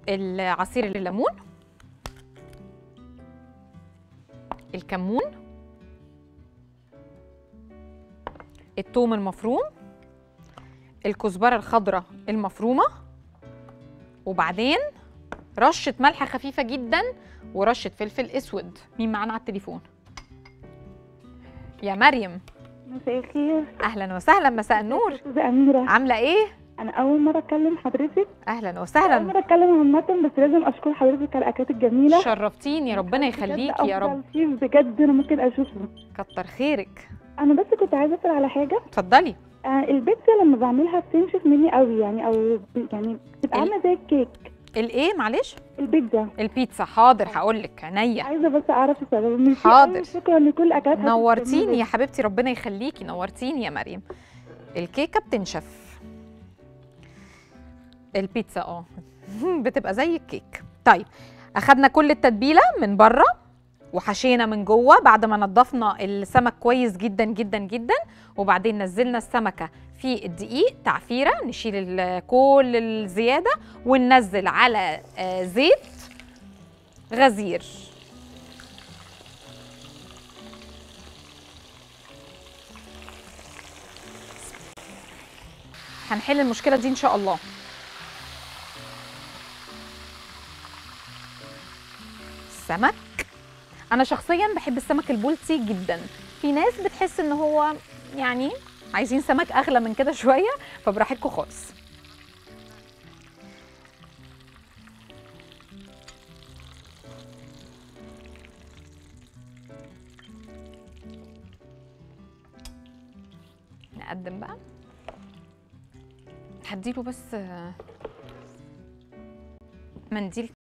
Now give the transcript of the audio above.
عصير الليمون الكمون الثوم المفروم الكزبره الخضراء المفرومه وبعدين رشه ملح خفيفه جدا ورشه فلفل اسود مين معانا على التليفون يا مريم مساء الخير اهلا وسهلا مساء النور استاذة أميرة عامله ايه أنا أول مرة أكلم حضرتك اهلا أول وسهلا مرة أتكلم عامة بس لازم أشكر حضرتك على الأكلات الجميلة شرفتيني ربنا يخليكي يا رب أفضل شيف بجد أنا ممكن أشوفه كتر خيرك أنا بس كنت عايزة أسأل على حاجة اتفضلي آه البيتزا لما بعملها بتنشف مني قوي يعني أو ب- يعني بتبقى ال- عاملة زي الكيك الايه معلش البيتزا البيتزا حاضر هقول لك عينيا عايزة بس أعرف السبب مش حاضر. شكرا لكل الأكلات نورتيني يا حبيبتي ربنا يخليكي نورتيني يا مريم الكيكه بتنشف البيتزا اه بتبقى زي الكيك طيب اخدنا كل التتبيله من بره وحشينا من جوه بعد ما نضفنا السمك كويس جدا جدا جدا وبعدين نزلنا السمكه في الدقيق تعفيره نشيل ال- كل الزياده وننزل على آه، زيت غزير هنحل المشكله دي ان شاء الله السمك انا شخصيا بحب السمك البلطي جدا في ناس بتحس ان هو يعني عايزين سمك اغلى من كده شويه فبراحتكم خالص نقدم بقى هديله بس آه، منديل